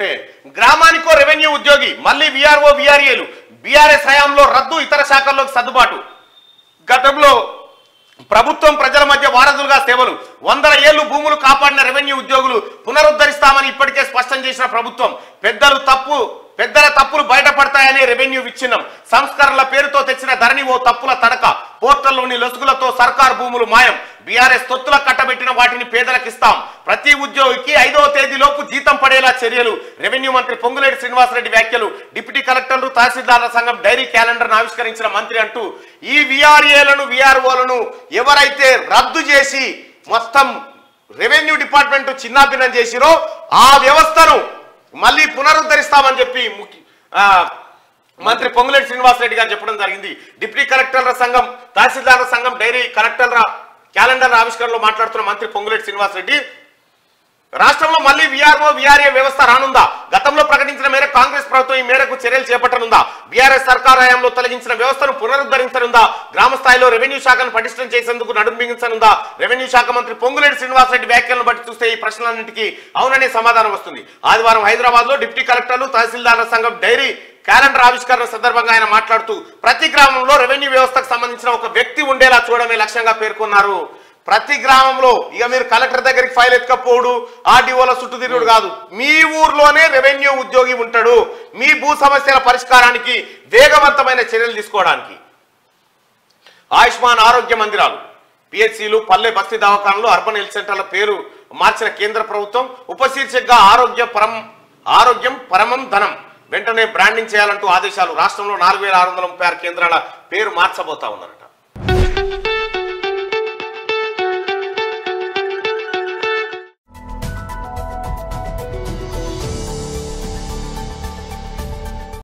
చూసుకుంటే గ్రామానికో రెవెన్యూ ఉద్యోగి మళ్ళీ విఆర్ఓ విఆర్ఏలు బీఆర్ఎస్ హయాంలో రద్దు ఇతర శాఖల్లోకి సర్దుబాటు గతంలో ప్రభుత్వం ప్రజల మధ్య వారధులుగా సేవలు వందల ఏళ్లు భూములు కాపాడిన రెవెన్యూ ఉద్యోగులు పునరుద్ధరిస్తామని ఇప్పటికే స్పష్టం చేసిన ప్రభుత్వం పెద్దలు తప్పు పెద్దల తప్పులు బయటపడతాయనే రెవెన్యూ విచ్ఛిన్నం సంస్కరణల పేరుతో తెచ్చిన ధరణి ఓ తప్పుల తడక పోర్టల్లోని లొసుగులతో సర్కార్ భూములు మాయం బీఆర్ఎస్ తొత్తుల కట్టబెట్టిన వాటిని పేదలకు ఇస్తాం ప్రతి ఉద్యోగికి ఐదవ తేదీలోపు జీతం పడేలా చర్యలు రెవెన్యూ మంత్రి పొంగులేటి శ్రీనివాసరెడ్డి వ్యాఖ్యలు డిప్యూటీ కలెక్టర్లు తహసీల్దార్ల సంఘం డైరీ క్యాలెండర్ను ఆవిష్కరించిన మంత్రి అంటూ ఈ విఆర్ఏలను విఆర్ఓలను ఎవరైతే రద్దు చేసి మొత్తం రెవెన్యూ డిపార్ట్మెంట్ చిన్నాభిన్నం చేసిరో ఆ వ్యవస్థను మళ్ళీ పునరుద్ధరిస్తామని చెప్పి ముఖ్య ఆ, మంత్రి పొంగులేటి శ్రీనివాసరెడ్డి గారు చెప్పడం జరిగింది డిప్యూటీ కలెక్టర్ల సంఘం తహసీల్దార్ల సంఘం డైరీ కలెక్టర్ల క్యాలెండర్ ఆవిష్కరణలో మాట్లాడుతున్న మంత్రి పొంగులేటి శ్రీనివాసరెడ్డి రాష్ట్రంలో మళ్ళీ విఆర్ఓ విఆర్ఏ వ్యవస్థ రానుందా గతంలో ప్రకటించిన మేరకు కాంగ్రెస్ ప్రభుత్వం ఈ మేరకు చర్యలు చేపట్టనుందా బీఆర్ఎస్ సర్కార్ హయాంలో తొలగించిన వ్యవస్థను పునరుద్ధరించనుందా గ్రామ స్థాయిలో రెవెన్యూ శాఖను పటిష్టం చేసేందుకు నడుం బిగించనుందా రెవెన్యూ శాఖ మంత్రి పొంగులేటి శ్రీనివాసరెడ్డి వ్యాఖ్యలను బట్టి చూస్తే ఈ ప్రశ్నలన్నింటికీ అవుననే సమాధానం వస్తుంది ఆదివారం హైదరాబాద్ లో డిప్యూటీ కలెక్టర్లు తహసీల్దార్ల సంఘం డైరీ క్యాలెండర్ ఆవిష్కరణ సందర్భంగా ఆయన మాట్లాడుతూ ప్రతి గ్రామంలో రెవెన్యూ వ్యవస్థకు సంబంధించిన ఒక వ్యక్తి ఉండేలా చూడడమే లక్ష్యంగా పేర్కొన్నారు ప్రతి గ్రామంలో ఇక మీరు కలెక్టర్ దగ్గరికి ఫైల్ ఎత్తుకపోడు ఆర్డీఓల చుట్టూ తిరుగుడు కాదు మీ ఊర్లోనే రెవెన్యూ ఉద్యోగి ఉంటాడు మీ భూ సమస్యల పరిష్కారానికి వేగవంతమైన చర్యలు తీసుకోవడానికి ఆయుష్మాన్ ఆరోగ్య మందిరాలు పిహెచ్సిలు పల్లె బస్తీ దవాఖానలు అర్బన్ హెల్త్ సెంటర్ల పేరు మార్చిన కేంద్ర ప్రభుత్వం ఉపశీర్షికగా ఆరోగ్య పరం ఆరోగ్యం పరమం ధనం వెంటనే బ్రాండింగ్ చేయాలంటూ ఆదేశాలు రాష్ట్రంలో నాలుగు వేల ఆరు వందల ముప్పై ఆరు కేంద్రాల పేరు మార్చబోతా ఉన్నారట